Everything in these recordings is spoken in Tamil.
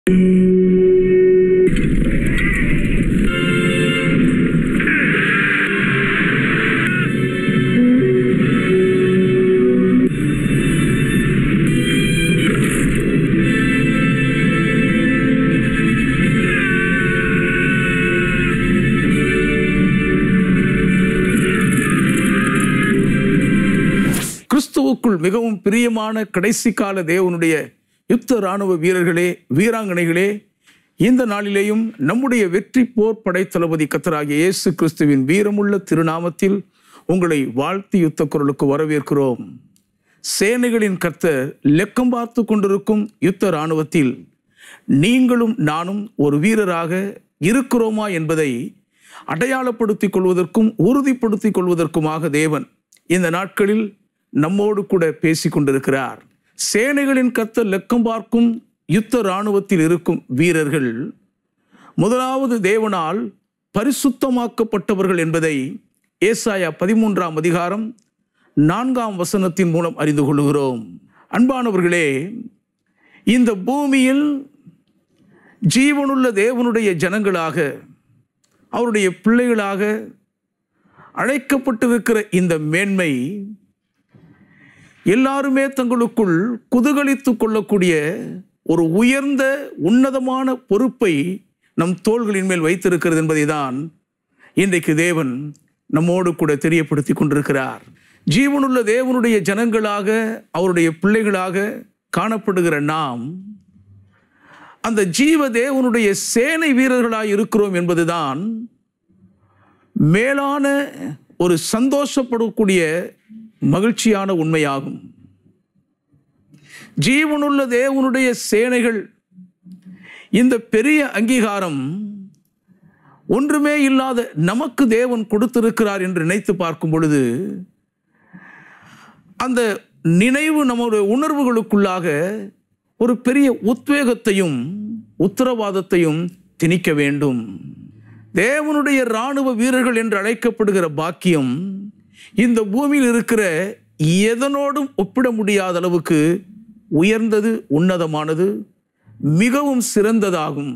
கிறிஸ்துவுக்குள் மிகவும் பிரியமான கடைசி கால தேவனுடைய யுத்த இராணுவ வீரர்களே வீராங்கனைகளே இந்த நாளிலேயும் நம்முடைய வெற்றி போர் படைத்தளபதி கத்தராகிய இயேசு கிறிஸ்துவின் வீரமுள்ள திருநாமத்தில் உங்களை வாழ்த்தி யுத்த குரலுக்கு வரவேற்கிறோம் சேனைகளின் கர்த்தர் லெக்கம் பார்த்து கொண்டிருக்கும் யுத்த இராணுவத்தில் நீங்களும் நானும் ஒரு வீரராக இருக்கிறோமா என்பதை அடையாளப்படுத்திக் கொள்வதற்கும் உறுதிப்படுத்திக் கொள்வதற்குமாக தேவன் இந்த நாட்களில் நம்மோடு கூட பேசிக் கொண்டிருக்கிறார் சேனைகளின் கத்த லெக்கம் பார்க்கும் யுத்த இராணுவத்தில் இருக்கும் வீரர்கள் முதலாவது தேவனால் பரிசுத்தமாக்கப்பட்டவர்கள் என்பதை ஏசாயா பதிமூன்றாம் அதிகாரம் நான்காம் வசனத்தின் மூலம் அறிந்து கொள்கிறோம் அன்பானவர்களே இந்த பூமியில் ஜீவனுள்ள தேவனுடைய ஜனங்களாக அவருடைய பிள்ளைகளாக அழைக்கப்பட்டிருக்கிற இந்த மேன்மை எல்லாருமே தங்களுக்குள் குதூகலித்துக் கொள்ளக்கூடிய ஒரு உயர்ந்த உன்னதமான பொறுப்பை நம் தோள்களின் மேல் வைத்திருக்கிறது என்பதை தான் இன்றைக்கு தேவன் நம்மோடு கூட தெரியப்படுத்தி கொண்டிருக்கிறார் ஜீவனுள்ள தேவனுடைய ஜனங்களாக அவருடைய பிள்ளைகளாக காணப்படுகிற நாம் அந்த ஜீவ தேவனுடைய சேனை வீரர்களாய் இருக்கிறோம் என்பதுதான் மேலான ஒரு சந்தோஷப்படக்கூடிய மகிழ்ச்சியான உண்மையாகும் ஜீவனுள்ள தேவனுடைய சேனைகள் இந்த பெரிய அங்கீகாரம் ஒன்றுமே இல்லாத நமக்கு தேவன் கொடுத்திருக்கிறார் என்று நினைத்து பார்க்கும் பொழுது அந்த நினைவு நம்முடைய உணர்வுகளுக்குள்ளாக ஒரு பெரிய உத்வேகத்தையும் உத்தரவாதத்தையும் திணிக்க வேண்டும் தேவனுடைய இராணுவ வீரர்கள் என்று அழைக்கப்படுகிற பாக்கியம் இந்த பூமியில் இருக்கிற எதனோடும் ஒப்பிட முடியாத அளவுக்கு உயர்ந்தது உன்னதமானது மிகவும் சிறந்ததாகும்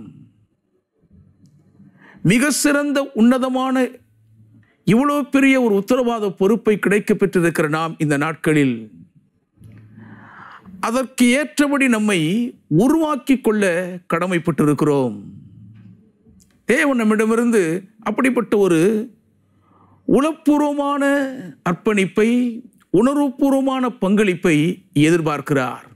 மிக சிறந்த உன்னதமான இவ்வளோ பெரிய ஒரு உத்தரவாத பொறுப்பை கிடைக்க பெற்றிருக்கிற நாம் இந்த நாட்களில் அதற்கு ஏற்றபடி நம்மை உருவாக்கி கொள்ள கடமைப்பட்டிருக்கிறோம் தேவன் நம்மிடமிருந்து அப்படிப்பட்ட ஒரு உளப்பூர்வமான அர்ப்பணிப்பை உணர்வுபூர்வமான பங்களிப்பை எதிர்பார்க்கிறார்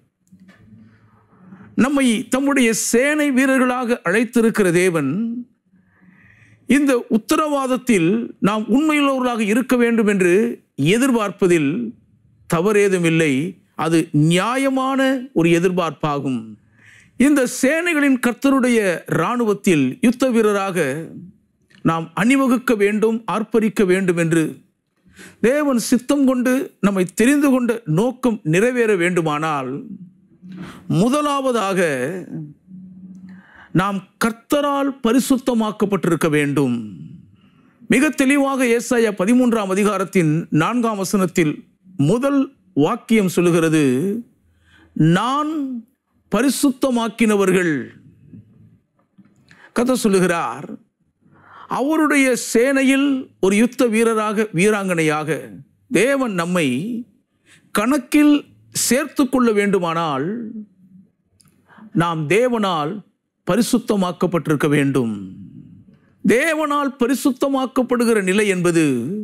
நம்மை தம்முடைய சேனை வீரர்களாக அழைத்திருக்கிற தேவன் இந்த உத்தரவாதத்தில் நாம் உண்மையுள்ளவர்களாக இருக்க வேண்டும் என்று எதிர்பார்ப்பதில் தவறேதுமில்லை அது நியாயமான ஒரு எதிர்பார்ப்பாகும் இந்த சேனைகளின் கர்த்தருடைய இராணுவத்தில் யுத்த வீரராக நாம் அணிவகுக்க வேண்டும் ஆர்ப்பரிக்க வேண்டும் என்று தேவன் சித்தம் கொண்டு நம்மை தெரிந்து கொண்ட நோக்கம் நிறைவேற வேண்டுமானால் முதலாவதாக நாம் கர்த்தரால் பரிசுத்தமாக்கப்பட்டிருக்க வேண்டும் மிக தெளிவாக ஏசாயா பதிமூன்றாம் அதிகாரத்தின் நான்காம் வசனத்தில் முதல் வாக்கியம் சொல்லுகிறது நான் பரிசுத்தமாக்கினவர்கள் கதை சொல்லுகிறார் அவருடைய சேனையில் ஒரு யுத்த வீரராக வீராங்கனையாக தேவன் நம்மை கணக்கில் சேர்த்து கொள்ள வேண்டுமானால் நாம் தேவனால் பரிசுத்தமாக்கப்பட்டிருக்க வேண்டும் தேவனால் பரிசுத்தமாக்கப்படுகிற நிலை என்பது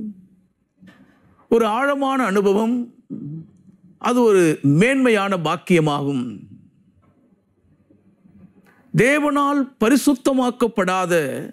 ஒரு ஆழமான அனுபவம் அது ஒரு மேன்மையான பாக்கியமாகும் தேவனால் பரிசுத்தமாக்கப்படாத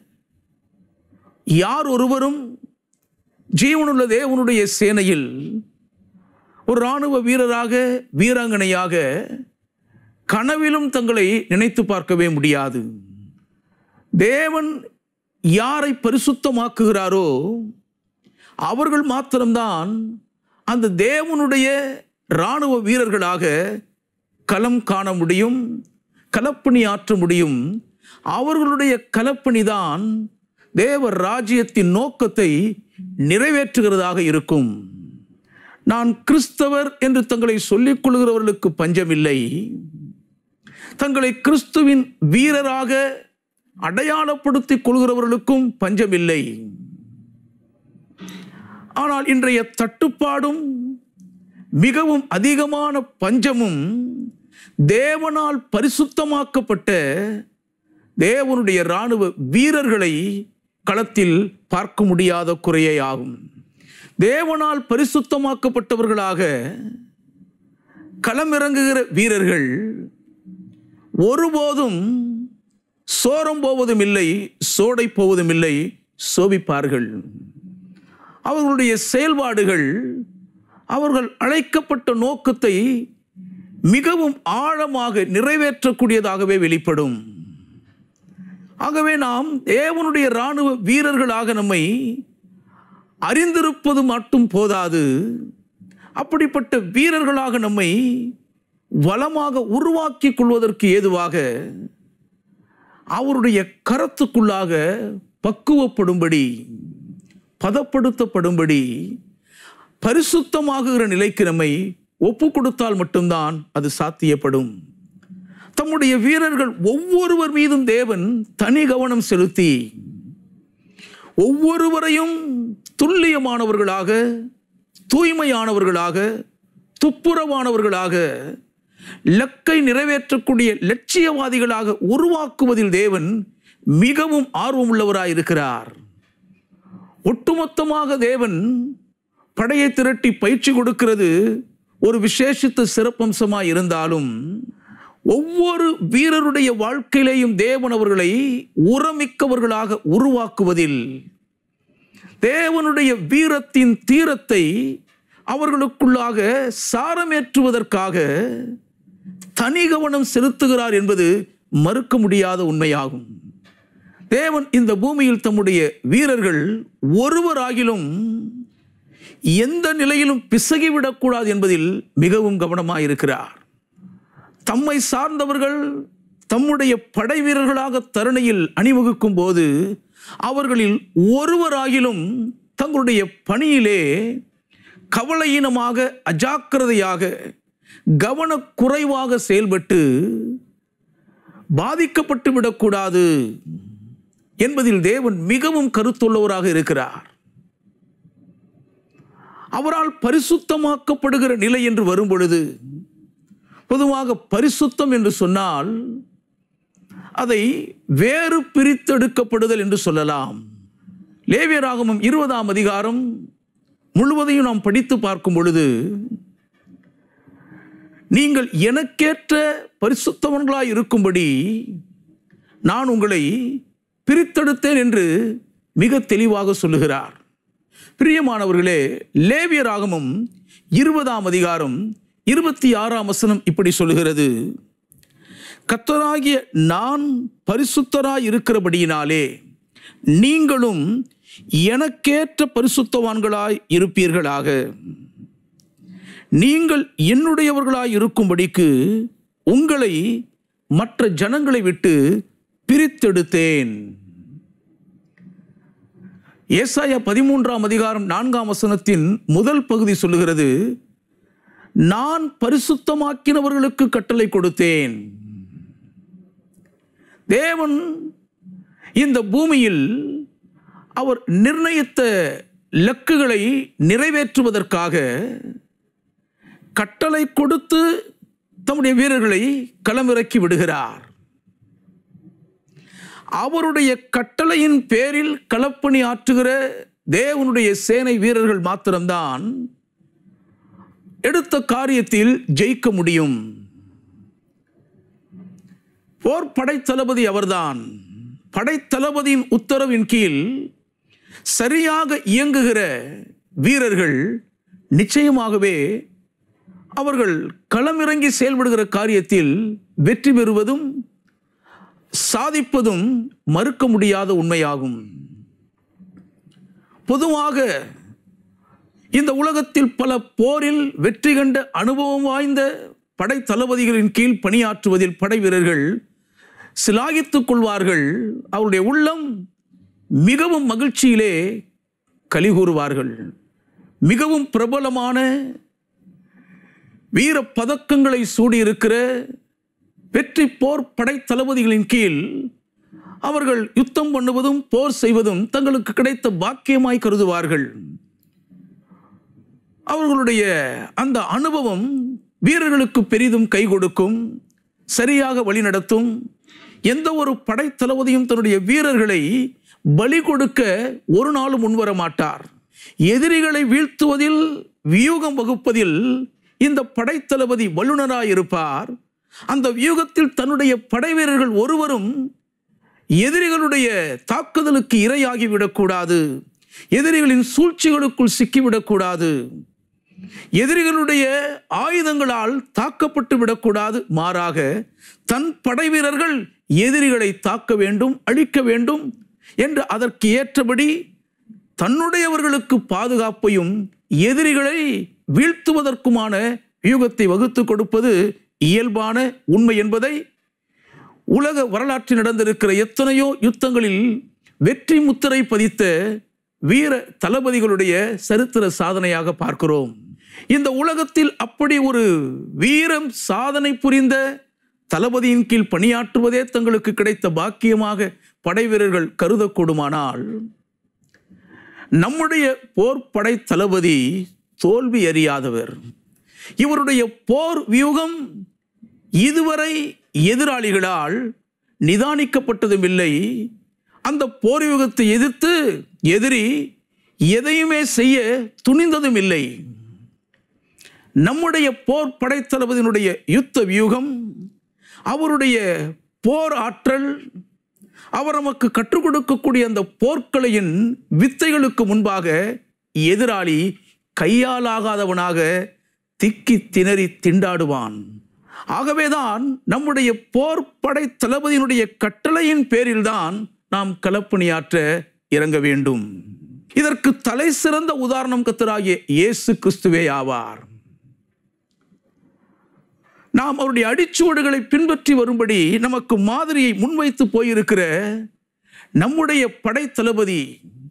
யார் ஒருவரும் ஜீவனுள்ள தேவனுடைய சேனையில் ஒரு இராணுவ வீரராக வீராங்கனையாக கனவிலும் தங்களை நினைத்து பார்க்கவே முடியாது தேவன் யாரை பரிசுத்தமாக்குகிறாரோ அவர்கள் மாத்திரம்தான் அந்த தேவனுடைய இராணுவ வீரர்களாக களம் காண முடியும் களப்பணி ஆற்ற முடியும் அவர்களுடைய களப்பணிதான் தேவ ராஜ்யத்தின் நோக்கத்தை நிறைவேற்றுகிறதாக இருக்கும் நான் கிறிஸ்தவர் என்று தங்களை சொல்லிக் கொள்கிறவர்களுக்கு பஞ்சமில்லை தங்களை கிறிஸ்துவின் வீரராக அடையாளப்படுத்திக் கொள்கிறவர்களுக்கும் பஞ்சமில்லை ஆனால் இன்றைய தட்டுப்பாடும் மிகவும் அதிகமான பஞ்சமும் தேவனால் பரிசுத்தமாக்கப்பட்ட தேவனுடைய இராணுவ வீரர்களை களத்தில் பார்க்க முடியாத குறையே ஆகும் தேவனால் பரிசுத்தமாக்கப்பட்டவர்களாக களமிறங்குகிற வீரர்கள் ஒருபோதும் சோரம் போவதும் இல்லை சோடை போவதும் இல்லை சோபிப்பார்கள் அவர்களுடைய செயல்பாடுகள் அவர்கள் அழைக்கப்பட்ட நோக்கத்தை மிகவும் ஆழமாக நிறைவேற்றக்கூடியதாகவே வெளிப்படும் ஆகவே நாம் தேவனுடைய இராணுவ வீரர்களாக நம்மை அறிந்திருப்பது மட்டும் போதாது அப்படிப்பட்ட வீரர்களாக நம்மை வளமாக உருவாக்கிக் கொள்வதற்கு ஏதுவாக அவருடைய கரத்துக்குள்ளாக பக்குவப்படும்படி பதப்படுத்தப்படும்படி பரிசுத்தமாகுகிற நிலைக்கு நம்மை ஒப்பு கொடுத்தால் மட்டும்தான் அது சாத்தியப்படும் தம்முடைய வீரர்கள் ஒவ்வொருவர் மீதும் தேவன் தனி கவனம் செலுத்தி ஒவ்வொருவரையும் துல்லியமானவர்களாக தூய்மையானவர்களாக துப்புரவானவர்களாக லக்கை நிறைவேற்றக்கூடிய லட்சியவாதிகளாக உருவாக்குவதில் தேவன் மிகவும் ஆர்வமுள்ளவராயிருக்கிறார் ஒட்டுமொத்தமாக தேவன் படையை திரட்டி பயிற்சி கொடுக்கிறது ஒரு விசேஷித்த சிறப்பம்சமாய் இருந்தாலும் ஒவ்வொரு வீரருடைய வாழ்க்கையிலேயும் தேவன் அவர்களை உரமிக்கவர்களாக உருவாக்குவதில் தேவனுடைய வீரத்தின் தீரத்தை அவர்களுக்குள்ளாக சாரமேற்றுவதற்காக தனி கவனம் செலுத்துகிறார் என்பது மறுக்க முடியாத உண்மையாகும் தேவன் இந்த பூமியில் தம்முடைய வீரர்கள் ஒருவராகிலும் எந்த நிலையிலும் பிசகிவிடக்கூடாது என்பதில் மிகவும் கவனமாயிருக்கிறார் தம்மை சார்ந்தவர்கள் தம்முடைய படை வீரர்களாக தருணையில் அணிவகுக்கும் போது அவர்களில் ஒருவராகிலும் தங்களுடைய பணியிலே கவலையினமாக அஜாக்கிரதையாக கவனக்குறைவாக செயல்பட்டு பாதிக்கப்பட்டு விடக்கூடாது என்பதில் தேவன் மிகவும் கருத்துள்ளவராக இருக்கிறார் அவரால் பரிசுத்தமாக்கப்படுகிற நிலை என்று வரும் பொழுது பொதுவாக பரிசுத்தம் என்று சொன்னால் அதை வேறு பிரித்தெடுக்கப்படுதல் என்று சொல்லலாம் லேவியராகமம் இருபதாம் அதிகாரம் முழுவதையும் நாம் படித்து பார்க்கும் பொழுது நீங்கள் எனக்கேற்ற பரிசுத்தவன்களாய் இருக்கும்படி நான் உங்களை பிரித்தெடுத்தேன் என்று மிக தெளிவாக சொல்லுகிறார் பிரியமானவர்களே லேவியராகமம் இருபதாம் அதிகாரம் இருபத்தி ஆறாம் வசனம் இப்படி சொல்லுகிறது கத்தராகிய நான் பரிசுத்தராய் இருக்கிறபடியினாலே நீங்களும் எனக்கேற்ற பரிசுத்தவான்களாய் இருப்பீர்களாக நீங்கள் என்னுடையவர்களாய் இருக்கும்படிக்கு உங்களை மற்ற ஜனங்களை விட்டு பிரித்தெடுத்தேன் ஏசாயா பதிமூன்றாம் அதிகாரம் நான்காம் வசனத்தின் முதல் பகுதி சொல்லுகிறது நான் பரிசுத்தமாக்கினவர்களுக்கு கட்டளை கொடுத்தேன் தேவன் இந்த பூமியில் அவர் நிர்ணயித்த லக்குகளை நிறைவேற்றுவதற்காக கட்டளை கொடுத்து தம்முடைய வீரர்களை களமிறக்கி விடுகிறார் அவருடைய கட்டளையின் பேரில் களப்பணி ஆற்றுகிற தேவனுடைய சேனை வீரர்கள் மாத்திரம்தான் எடுத்த காரியத்தில் ஜெயிக்க முடியும் போர் படைத்தளபதி அவர்தான் படைத்தளபதியின் உத்தரவின் கீழ் சரியாக இயங்குகிற வீரர்கள் நிச்சயமாகவே அவர்கள் களமிறங்கி செயல்படுகிற காரியத்தில் வெற்றி பெறுவதும் சாதிப்பதும் மறுக்க முடியாத உண்மையாகும் பொதுவாக இந்த உலகத்தில் பல போரில் வெற்றி கண்ட அனுபவம் வாய்ந்த படை தளபதிகளின் கீழ் பணியாற்றுவதில் படை வீரர்கள் சிலாகித்துக் கொள்வார்கள் அவருடைய உள்ளம் மிகவும் மகிழ்ச்சியிலே கலிகூறுவார்கள் மிகவும் பிரபலமான வீர பதக்கங்களை சூடியிருக்கிற வெற்றி போர் படை தளபதிகளின் கீழ் அவர்கள் யுத்தம் பண்ணுவதும் போர் செய்வதும் தங்களுக்கு கிடைத்த பாக்கியமாய் கருதுவார்கள் அவர்களுடைய அந்த அனுபவம் வீரர்களுக்கு பெரிதும் கை கொடுக்கும் சரியாக வழிநடத்தும் எந்த ஒரு படை தளபதியும் தன்னுடைய வீரர்களை பலி கொடுக்க ஒரு நாளும் முன்வர மாட்டார் எதிரிகளை வீழ்த்துவதில் வியூகம் வகுப்பதில் இந்த படைத்தளபதி வல்லுநராய் இருப்பார் அந்த வியூகத்தில் தன்னுடைய படை வீரர்கள் ஒருவரும் எதிரிகளுடைய தாக்குதலுக்கு இரையாகி விடக்கூடாது எதிரிகளின் சூழ்ச்சிகளுக்குள் சிக்கிவிடக்கூடாது எதிரிகளுடைய ஆயுதங்களால் தாக்கப்பட்டு விடக்கூடாது மாறாக தன் படை வீரர்கள் எதிரிகளை தாக்க வேண்டும் அழிக்க வேண்டும் என்று அதற்கு ஏற்றபடி தன்னுடையவர்களுக்கு பாதுகாப்பையும் எதிரிகளை வீழ்த்துவதற்குமான யூகத்தை வகுத்து கொடுப்பது இயல்பான உண்மை என்பதை உலக வரலாற்றில் நடந்திருக்கிற எத்தனையோ யுத்தங்களில் வெற்றி முத்திரை பதித்த வீர தளபதிகளுடைய சரித்திர சாதனையாக பார்க்கிறோம் இந்த உலகத்தில் அப்படி ஒரு வீரம் சாதனை புரிந்த தளபதியின் கீழ் பணியாற்றுவதே தங்களுக்கு கிடைத்த பாக்கியமாக படை வீரர்கள் கருதக்கூடுமானால் நம்முடைய போர் படை தளபதி தோல்வி அறியாதவர் இவருடைய போர் வியூகம் இதுவரை எதிராளிகளால் நிதானிக்கப்பட்டதும் இல்லை அந்த போர் யுகத்தை எதிர்த்து எதிரி எதையுமே செய்ய துணிந்ததும் இல்லை நம்முடைய போர் படைத்தளபதியினுடைய யுத்த வியூகம் அவருடைய போர் ஆற்றல் அவர் நமக்கு கற்றுக் கொடுக்கக்கூடிய அந்த போர்க்கலையின் வித்தைகளுக்கு முன்பாக எதிராளி கையாலாகாதவனாக திக்கி திணறி திண்டாடுவான் ஆகவேதான் நம்முடைய போர் படை தளபதியினுடைய கட்டளையின் பேரில்தான் நாம் களப்பணியாற்ற இறங்க வேண்டும் இதற்கு தலை சிறந்த உதாரணம் கத்தராகிய இயேசு கிறிஸ்துவே ஆவார் நாம் அவருடைய அடிச்சுவடுகளை பின்பற்றி வரும்படி நமக்கு மாதிரியை முன்வைத்து போயிருக்கிற நம்முடைய படை தளபதி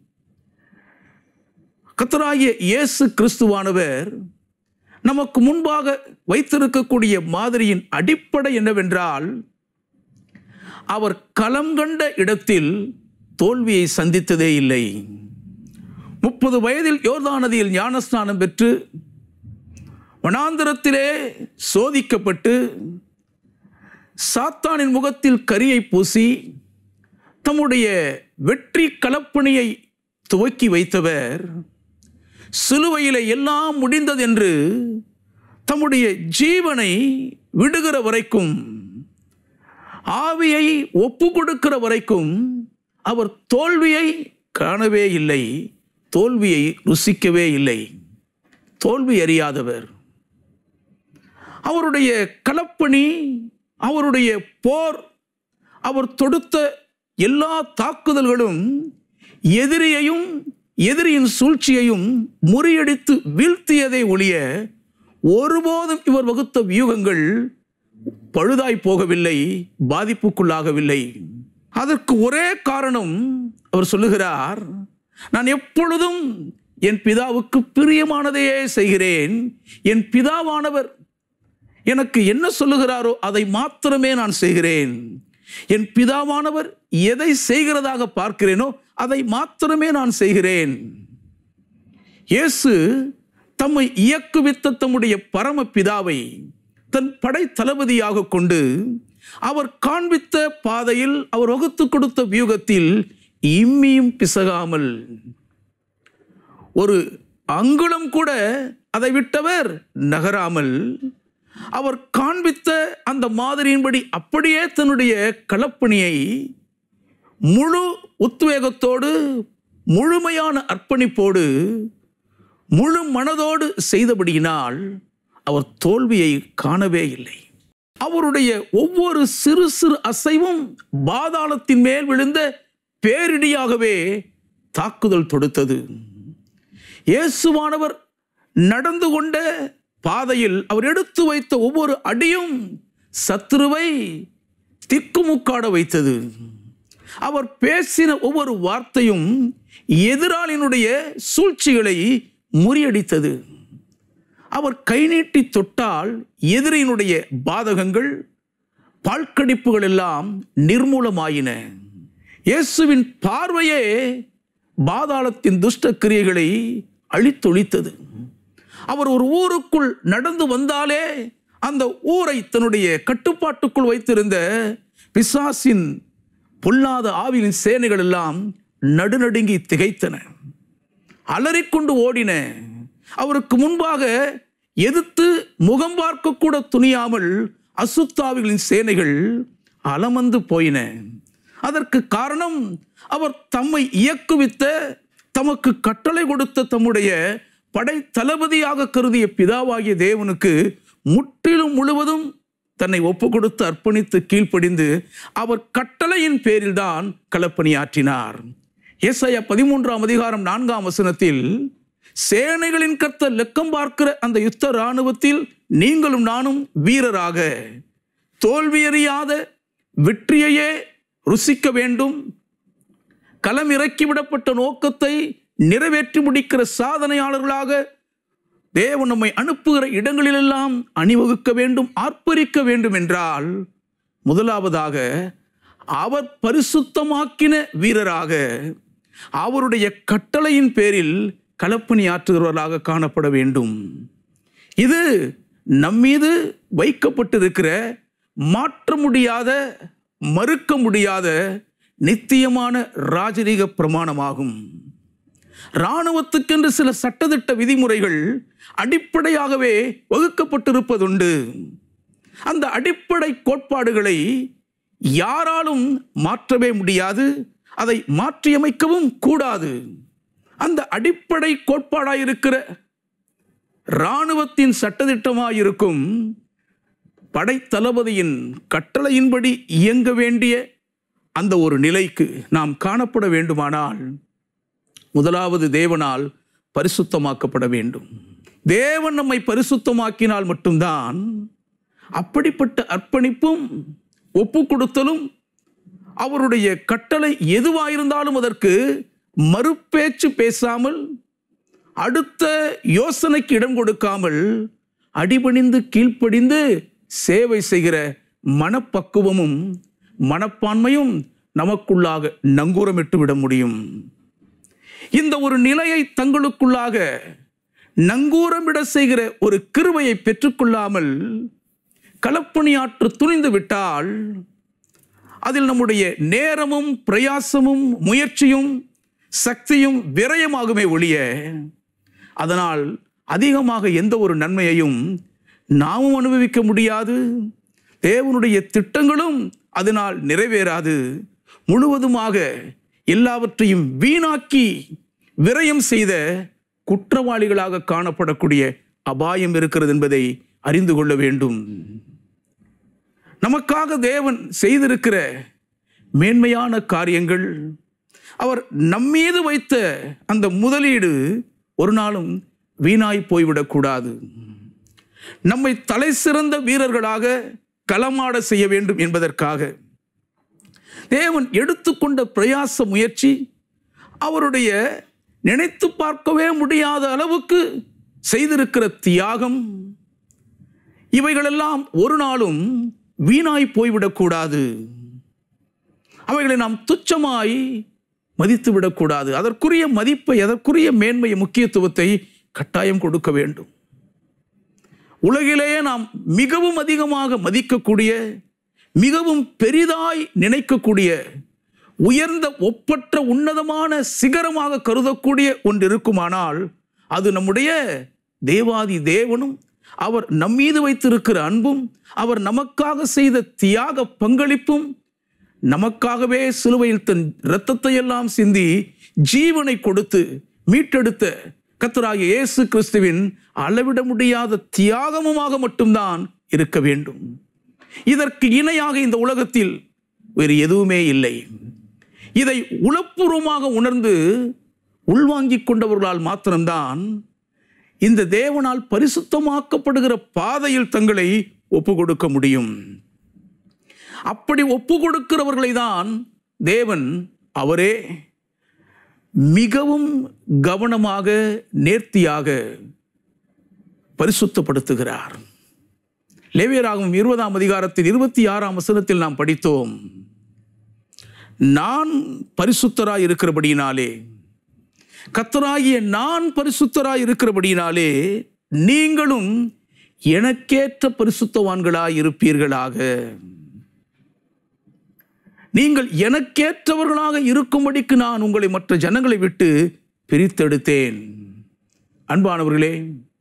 கத்தராகிய இயேசு கிறிஸ்துவானவர் நமக்கு முன்பாக வைத்திருக்கக்கூடிய மாதிரியின் அடிப்படை என்னவென்றால் அவர் களம் கண்ட இடத்தில் தோல்வியை சந்தித்ததே இல்லை முப்பது வயதில் யோர்தான் நதியில் ஞானஸ்நானம் பெற்று வனாந்திரத்திலே சோதிக்கப்பட்டு சாத்தானின் முகத்தில் கரியை பூசி தம்முடைய வெற்றி களப்பணியை துவக்கி வைத்தவர் சிலுவையிலே எல்லாம் முடிந்ததென்று தம்முடைய ஜீவனை விடுகிற வரைக்கும் ஆவியை ஒப்பு கொடுக்கிற வரைக்கும் அவர் தோல்வியை காணவே இல்லை தோல்வியை ருசிக்கவே இல்லை தோல்வி அறியாதவர் அவருடைய களப்பணி அவருடைய போர் அவர் தொடுத்த எல்லா தாக்குதல்களும் எதிரியையும் எதிரியின் சூழ்ச்சியையும் முறியடித்து வீழ்த்தியதை ஒழிய ஒருபோதும் இவர் வகுத்த வியூகங்கள் பழுதாய் போகவில்லை பாதிப்புக்குள்ளாகவில்லை அதற்கு ஒரே காரணம் அவர் சொல்லுகிறார் நான் எப்பொழுதும் என் பிதாவுக்கு பிரியமானதையே செய்கிறேன் என் பிதாவானவர் எனக்கு என்ன சொல்லுகிறாரோ அதை மாத்திரமே நான் செய்கிறேன் என் பிதாவானவர் எதை செய்கிறதாக பார்க்கிறேனோ அதை மாத்திரமே நான் செய்கிறேன் இயேசு தம்மை இயக்குவித்த தம்முடைய பரம பிதாவை தன் படை தளபதியாக கொண்டு அவர் காண்பித்த பாதையில் அவர் வகுத்து கொடுத்த வியூகத்தில் இம்மியும் பிசகாமல் ஒரு அங்குலம் கூட அதை விட்டவர் நகராமல் அவர் காண்பித்த அந்த மாதிரியின்படி அப்படியே தன்னுடைய களப்பணியை முழு உத்வேகத்தோடு முழுமையான அர்ப்பணிப்போடு முழு மனதோடு செய்தபடியினால் அவர் தோல்வியை காணவே இல்லை அவருடைய ஒவ்வொரு சிறு சிறு அசைவும் பாதாளத்தின் மேல் விழுந்த பேரிடியாகவே தாக்குதல் தொடுத்தது இயேசுவானவர் நடந்து கொண்ட பாதையில் அவர் எடுத்து வைத்த ஒவ்வொரு அடியும் சத்துருவை திக்குமுக்காட வைத்தது அவர் பேசின ஒவ்வொரு வார்த்தையும் எதிராளியினுடைய சூழ்ச்சிகளை முறியடித்தது அவர் கை நீட்டி தொட்டால் எதிரியினுடைய பாதகங்கள் பாழ்கடிப்புகள் எல்லாம் நிர்மூலமாயின இயேசுவின் பார்வையே பாதாளத்தின் துஷ்ட கிரியைகளை அழித்தொழித்தது அவர் ஒரு ஊருக்குள் நடந்து வந்தாலே அந்த ஊரை தன்னுடைய கட்டுப்பாட்டுக்குள் வைத்திருந்த பிசாசின் பொல்லாத ஆவியின் சேனைகள் எல்லாம் நடுநடுங்கி திகைத்தன அலறிக்கொண்டு ஓடின அவருக்கு முன்பாக எதிர்த்து முகம் பார்க்க கூட துணியாமல் அசுத்தாவிகளின் சேனைகள் அலமந்து போயின அதற்கு காரணம் அவர் தம்மை இயக்குவித்த தமக்கு கட்டளை கொடுத்த தம்முடைய படை தளபதியாக கருதிய பிதாவாகிய தேவனுக்கு முற்றிலும் முழுவதும் தன்னை ஒப்பு கொடுத்து அர்ப்பணித்து கீழ்ப்படிந்து அவர் கட்டளையின் பேரில்தான் களப்பணியாற்றினார் ஏசாயா பதிமூன்றாம் அதிகாரம் நான்காம் வசனத்தில் சேனைகளின் கர்த்தர் லெக்கம் பார்க்கிற அந்த யுத்த இராணுவத்தில் நீங்களும் நானும் வீரராக தோல்வியறியாத வெற்றியையே ருசிக்க வேண்டும் களம் இறக்கிவிடப்பட்ட நோக்கத்தை நிறைவேற்றி முடிக்கிற சாதனையாளர்களாக தேவன் நம்மை அனுப்புகிற இடங்களிலெல்லாம் அணிவகுக்க வேண்டும் ஆர்ப்பரிக்க வேண்டும் என்றால் முதலாவதாக அவர் பரிசுத்தமாக்கின வீரராக அவருடைய கட்டளையின் பேரில் களப்பணி ஆற்றுகிறவர்களாக காணப்பட வேண்டும் இது நம்மீது வைக்கப்பட்டிருக்கிற மாற்ற முடியாத மறுக்க முடியாத நித்தியமான ராஜரீக பிரமாணமாகும் இராணுவத்துக்கென்று சில சட்டத்திட்ட விதிமுறைகள் அடிப்படையாகவே வகுக்கப்பட்டிருப்பதுண்டு அந்த அடிப்படை கோட்பாடுகளை யாராலும் மாற்றவே முடியாது அதை மாற்றியமைக்கவும் கூடாது அந்த அடிப்படை கோட்பாடாயிருக்கிற இராணுவத்தின் சட்டத்திட்டமாயிருக்கும் படைத்தளபதியின் கட்டளையின்படி இயங்க வேண்டிய அந்த ஒரு நிலைக்கு நாம் காணப்பட வேண்டுமானால் முதலாவது தேவனால் பரிசுத்தமாக்கப்பட வேண்டும் தேவன் நம்மை பரிசுத்தமாக்கினால் மட்டும்தான் அப்படிப்பட்ட அர்ப்பணிப்பும் ஒப்பு கொடுத்தலும் அவருடைய கட்டளை எதுவாயிருந்தாலும் அதற்கு மறுபேச்சு பேசாமல் அடுத்த யோசனைக்கு இடம் கொடுக்காமல் அடிபணிந்து கீழ்ப்படிந்து சேவை செய்கிற மனப்பக்குவமும் மனப்பான்மையும் நமக்குள்ளாக நங்கூரமிட்டு விட முடியும் இந்த ஒரு நிலையை தங்களுக்குள்ளாக நங்கூரமிட செய்கிற ஒரு கிருவையை பெற்றுக்கொள்ளாமல் களப்பணியாற்ற துணிந்து விட்டால் அதில் நம்முடைய நேரமும் பிரயாசமும் முயற்சியும் சக்தியும் விரயமாகுமே ஒழிய அதனால் அதிகமாக எந்த ஒரு நன்மையையும் நாமும் அனுபவிக்க முடியாது தேவனுடைய திட்டங்களும் அதனால் நிறைவேறாது முழுவதுமாக எல்லாவற்றையும் வீணாக்கி விரயம் செய்த குற்றவாளிகளாக காணப்படக்கூடிய அபாயம் இருக்கிறது என்பதை அறிந்து கொள்ள வேண்டும் நமக்காக தேவன் செய்திருக்கிற மேன்மையான காரியங்கள் அவர் நம்மீது வைத்த அந்த முதலீடு ஒரு நாளும் வீணாய் போய்விடக்கூடாது நம்மை தலை சிறந்த வீரர்களாக களமாட செய்ய வேண்டும் என்பதற்காக தேவன் எடுத்துக்கொண்ட பிரயாச முயற்சி அவருடைய நினைத்து பார்க்கவே முடியாத அளவுக்கு செய்திருக்கிற தியாகம் இவைகளெல்லாம் ஒரு நாளும் வீணாய் போய்விடக்கூடாது அவைகளை நாம் துச்சமாய் மதித்து விடக்கூடாது அதற்குரிய மதிப்பை அதற்குரிய மேன்மை முக்கியத்துவத்தை கட்டாயம் கொடுக்க வேண்டும் உலகிலேயே நாம் மிகவும் அதிகமாக மதிக்கக்கூடிய மிகவும் பெரிதாய் நினைக்கக்கூடிய உயர்ந்த ஒப்பற்ற உன்னதமான சிகரமாக கருதக்கூடிய ஒன்று இருக்குமானால் அது நம்முடைய தேவாதி தேவனும் அவர் நம்மீது வைத்திருக்கிற அன்பும் அவர் நமக்காக செய்த தியாக பங்களிப்பும் நமக்காகவே சிலுவையில் தன் இரத்தத்தை எல்லாம் சிந்தி ஜீவனை கொடுத்து மீட்டெடுத்த கத்தராகிய இயேசு கிறிஸ்துவின் அளவிட முடியாத தியாகமுமாக மட்டும்தான் இருக்க வேண்டும் இதற்கு இணையாக இந்த உலகத்தில் வேறு எதுவுமே இல்லை இதை உளப்பூர்வமாக உணர்ந்து உள்வாங்கிக் கொண்டவர்களால் மாத்திரம்தான் இந்த தேவனால் பரிசுத்தமாக்கப்படுகிற பாதையில் தங்களை ஒப்பு கொடுக்க முடியும் அப்படி ஒப்பு கொடுக்கிறவர்களை தான் தேவன் அவரே மிகவும் கவனமாக நேர்த்தியாக பரிசுத்தப்படுத்துகிறார் லேவியராகவும் இருபதாம் அதிகாரத்தில் இருபத்தி ஆறாம் வசனத்தில் நாம் படித்தோம் நான் பரிசுத்தராய் இருக்கிறபடியினாலே கத்தராகிய நான் பரிசுத்தராய் இருக்கிறபடியினாலே நீங்களும் எனக்கேற்ற பரிசுத்தவான்களாய் இருப்பீர்களாக நீங்கள் எனக்கேற்றவர்களாக இருக்கும்படிக்கு நான் உங்களை மற்ற ஜனங்களை விட்டு பிரித்தெடுத்தேன் அன்பானவர்களே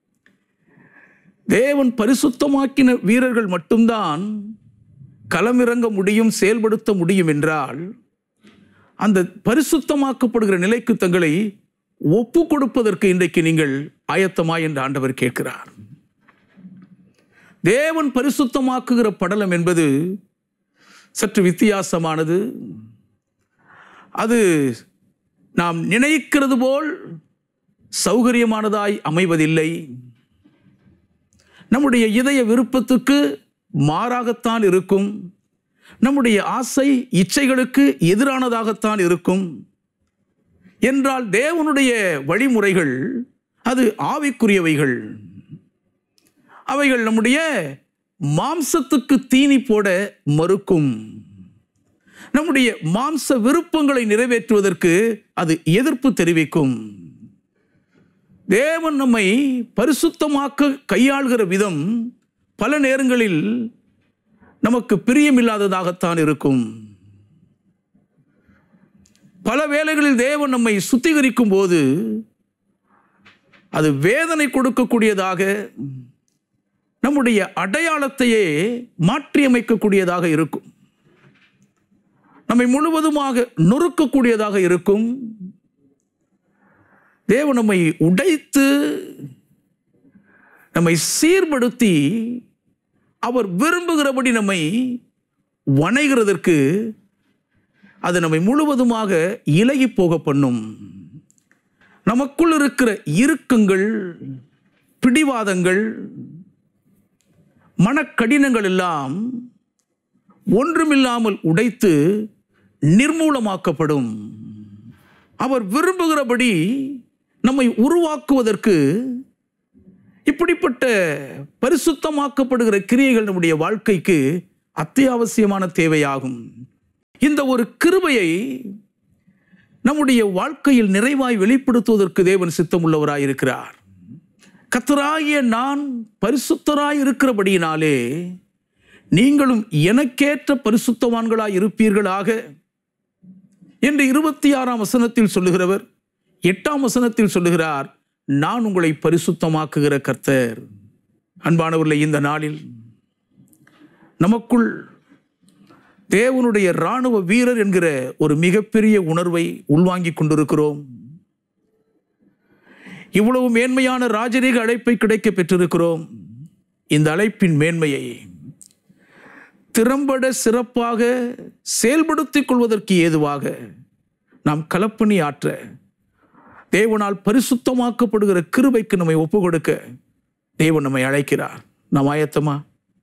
தேவன் பரிசுத்தமாக்கின வீரர்கள் மட்டும்தான் களமிறங்க முடியும் செயல்படுத்த முடியும் என்றால் அந்த பரிசுத்தமாக்கப்படுகிற நிலைக்கு தங்களை ஒப்பு கொடுப்பதற்கு இன்றைக்கு நீங்கள் ஆயத்தமா என்று ஆண்டவர் கேட்கிறார் தேவன் பரிசுத்தமாக்குகிற படலம் என்பது சற்று வித்தியாசமானது அது நாம் நினைக்கிறது போல் சௌகரியமானதாய் அமைவதில்லை நம்முடைய இதய விருப்பத்துக்கு மாறாகத்தான் இருக்கும் நம்முடைய ஆசை இச்சைகளுக்கு எதிரானதாகத்தான் இருக்கும் என்றால் தேவனுடைய வழிமுறைகள் அது ஆவிக்குரியவைகள் அவைகள் நம்முடைய மாம்சத்துக்கு தீனி போட மறுக்கும் நம்முடைய மாம்ச விருப்பங்களை நிறைவேற்றுவதற்கு அது எதிர்ப்பு தெரிவிக்கும் தேவன் நம்மை பரிசுத்தமாக்க கையாள்கிற விதம் பல நேரங்களில் நமக்கு பிரியமில்லாததாகத்தான் இருக்கும் பல வேளைகளில் தேவன் நம்மை சுத்திகரிக்கும் போது அது வேதனை கொடுக்கக்கூடியதாக நம்முடைய அடையாளத்தையே மாற்றியமைக்கக்கூடியதாக இருக்கும் நம்மை முழுவதுமாக நொறுக்கக்கூடியதாக இருக்கும் தேவன் நம்மை உடைத்து நம்மை சீர்படுத்தி அவர் விரும்புகிறபடி நம்மை வணைகிறதற்கு அது நம்மை முழுவதுமாக இலகி போக பண்ணும் நமக்குள் இருக்கிற இறுக்கங்கள் பிடிவாதங்கள் மனக்கடினங்கள் எல்லாம் ஒன்றுமில்லாமல் உடைத்து நிர்மூலமாக்கப்படும் அவர் விரும்புகிறபடி நம்மை உருவாக்குவதற்கு இப்படிப்பட்ட பரிசுத்தமாக்கப்படுகிற கிரியைகள் நம்முடைய வாழ்க்கைக்கு அத்தியாவசியமான தேவையாகும் இந்த ஒரு கிருபையை நம்முடைய வாழ்க்கையில் நிறைவாய் வெளிப்படுத்துவதற்கு தேவன் சித்தமுள்ளவராய் இருக்கிறார் கத்தராகிய நான் பரிசுத்தராய் இருக்கிறபடியினாலே நீங்களும் எனக்கேற்ற பரிசுத்தவான்களாய் இருப்பீர்களாக என்று இருபத்தி ஆறாம் வசனத்தில் சொல்லுகிறவர் எட்டாம் வசனத்தில் சொல்லுகிறார் நான் உங்களை பரிசுத்தமாக்குகிற கர்த்தர் அன்பானவர்களே இந்த நாளில் நமக்குள் தேவனுடைய இராணுவ வீரர் என்கிற ஒரு மிகப்பெரிய உணர்வை உள்வாங்கிக் கொண்டிருக்கிறோம் இவ்வளவு மேன்மையான ராஜரீக அழைப்பை கிடைக்க பெற்றிருக்கிறோம் இந்த அழைப்பின் மேன்மையை திறம்பட சிறப்பாக செயல்படுத்திக் கொள்வதற்கு ஏதுவாக நாம் களப்பணி ஆற்ற தேவனால் பரிசுத்தமாக்கப்படுகிற கிருபைக்கு நம்மை ஒப்பு கொடுக்க தேவன் நம்மை அழைக்கிறார் நாம் ஆயத்தமா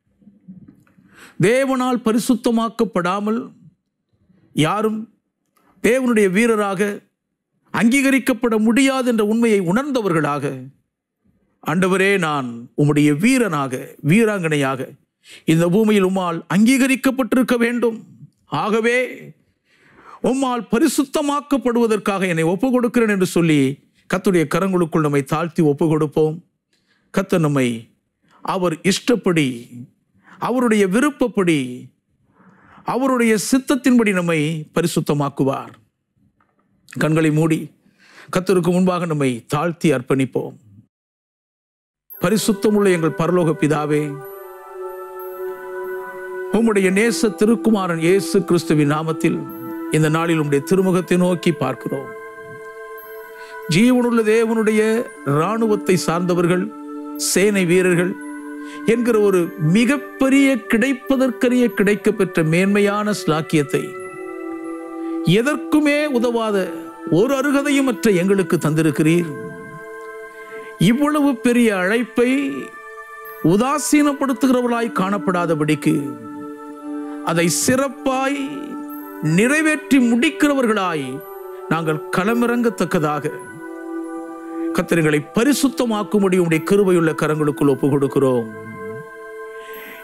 தேவனால் பரிசுத்தமாக்கப்படாமல் யாரும் தேவனுடைய வீரராக அங்கீகரிக்கப்பட முடியாது என்ற உண்மையை உணர்ந்தவர்களாக ஆண்டவரே நான் உம்முடைய வீரனாக வீராங்கனையாக இந்த பூமியில் உம்மால் அங்கீகரிக்கப்பட்டிருக்க வேண்டும் ஆகவே உம்மால் பரிசுத்தமாக்கப்படுவதற்காக என்னை ஒப்பு கொடுக்கிறேன் என்று சொல்லி கத்துடைய கரங்களுக்குள் நம்மை தாழ்த்தி ஒப்பு கொடுப்போம் கத்த நம்மை அவர் இஷ்டப்படி அவருடைய விருப்பப்படி அவருடைய சித்தத்தின்படி நம்மை பரிசுத்தமாக்குவார் கண்களை மூடி கத்தருக்கு முன்பாக நம்மை தாழ்த்தி அர்ப்பணிப்போம் பரிசுத்தமுள்ள எங்கள் பரலோக பிதாவே உம்முடைய நேச திருக்குமாரன் இயேசு கிறிஸ்துவின் நாமத்தில் இந்த நாளில் உம்முடைய திருமுகத்தை நோக்கி பார்க்கிறோம் ஜீவனுள்ள தேவனுடைய இராணுவத்தை சார்ந்தவர்கள் சேனை வீரர்கள் என்கிற ஒரு மிகப்பெரிய கிடைப்பதற்கரிய கிடைக்க பெற்ற மேன்மையான ஸ்லாக்கியத்தை எதற்குமே உதவாத ஒரு அருகதையும் மற்ற எங்களுக்கு தந்திருக்கிறீர் இவ்வளவு பெரிய அழைப்பை உதாசீனப்படுத்துகிறவர்களாய் காணப்படாதபடிக்கு அதை சிறப்பாய் நிறைவேற்றி முடிக்கிறவர்களாய் நாங்கள் களமிறங்கத்தக்கதாக கத்திரங்களை பரிசுத்தமாக்கும்படி உடைய கிருபையுள்ள கரங்களுக்குள் ஒப்பு கொடுக்கிறோம்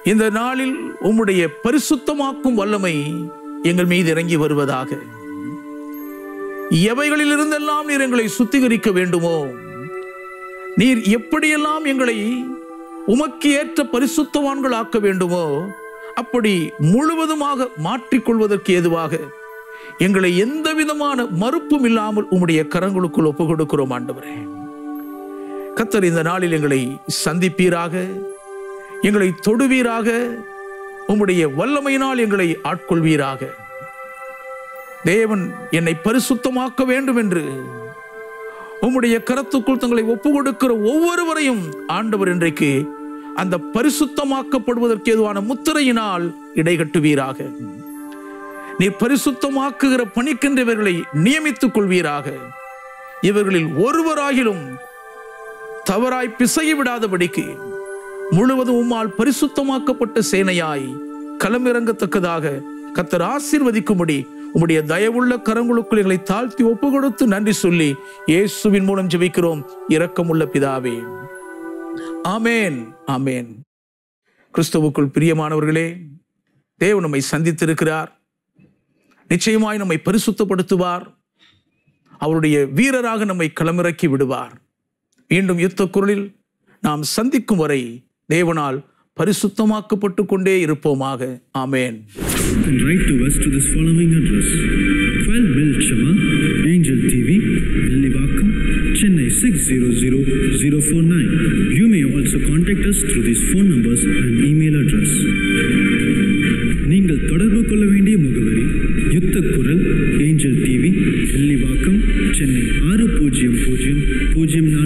இந்த நாளில் உம்முடைய பரிசுத்தமாக்கும் வல்லமை எங்கள் மீது இறங்கி வருவதாக எவைகளில் இருந்தெல்லாம் நீர் எங்களை சுத்திகரிக்க வேண்டுமோ நீர் எப்படியெல்லாம் எங்களை உமக்கு ஏற்ற பரிசுத்தவான்கள் ஆக்க வேண்டுமோ அப்படி முழுவதுமாக மாற்றிக்கொள்வதற்கு ஏதுவாக எங்களை எந்த விதமான மறுப்பும் இல்லாமல் உம்முடைய கரங்களுக்குள் ஒப்பு கொடுக்கிறோம் ஆண்டவரே கத்தர் இந்த நாளில் எங்களை சந்திப்பீராக எங்களை தொடுவீராக உம்முடைய வல்லமையினால் எங்களை ஆட்கொள்வீராக தேவன் என்னை பரிசுத்தமாக்க வேண்டும் என்று உம்முடைய கரத்துக்குள் தங்களை ஒப்பு கொடுக்கிற ஒவ்வொருவரையும் ஆண்டவர் இன்றைக்கு அந்த பரிசுத்தமாக்கப்படுவதற்கு ஏதுவான முத்திரையினால் இடைகட்டுவீராக நீர் பரிசுத்தமாக்குகிற பணிக்கின்றவர்களை நியமித்துக் கொள்வீராக இவர்களில் ஒருவராகிலும் தவறாய் பிசகி விடாதபடிக்கு முழுவதும் உம்மால் பரிசுத்தமாக்கப்பட்ட சேனையாய் களமிறங்கத்தக்கதாக கத்தர் ஆசீர்வதிக்கும்படி உம்முடைய தயவுள்ள கரங்களுக்குள் எங்களை தாழ்த்தி ஒப்பு கொடுத்து நன்றி சொல்லி இயேசுவின் மூலம் ஜெபிக்கிறோம் இரக்கமுள்ள பிதாவே ஆமேன் ஆமேன் கிறிஸ்துவுக்குள் பிரியமானவர்களே தேவன் நம்மை சந்தித்திருக்கிறார் நிச்சயமாய் நம்மை பரிசுத்தப்படுத்துவார் அவருடைய வீரராக நம்மை களமிறக்கி விடுவார் மீண்டும் யுத்த குரலில் நாம் சந்திக்கும் வரை தேவனால் பரிசுத்தமாக்கப்பட்டு கொண்டே இருப்போமாக ஆமேன் You can write to us to this following address 12 Bill Chama, Angel TV, Villivakam, Chennai 600049. You may also contact us through these phone numbers and email address. நீங்கள் தொடர்பு கொள்ள வேண்டிய முகவரி யுத்த குரல் ஏஞ்சல் டிவி வில்லிவாக்கம் சென்னை ஆறு பூஜ்ஜியம் பூஜ்ஜியம் பூஜ்ஜியம் நான்கு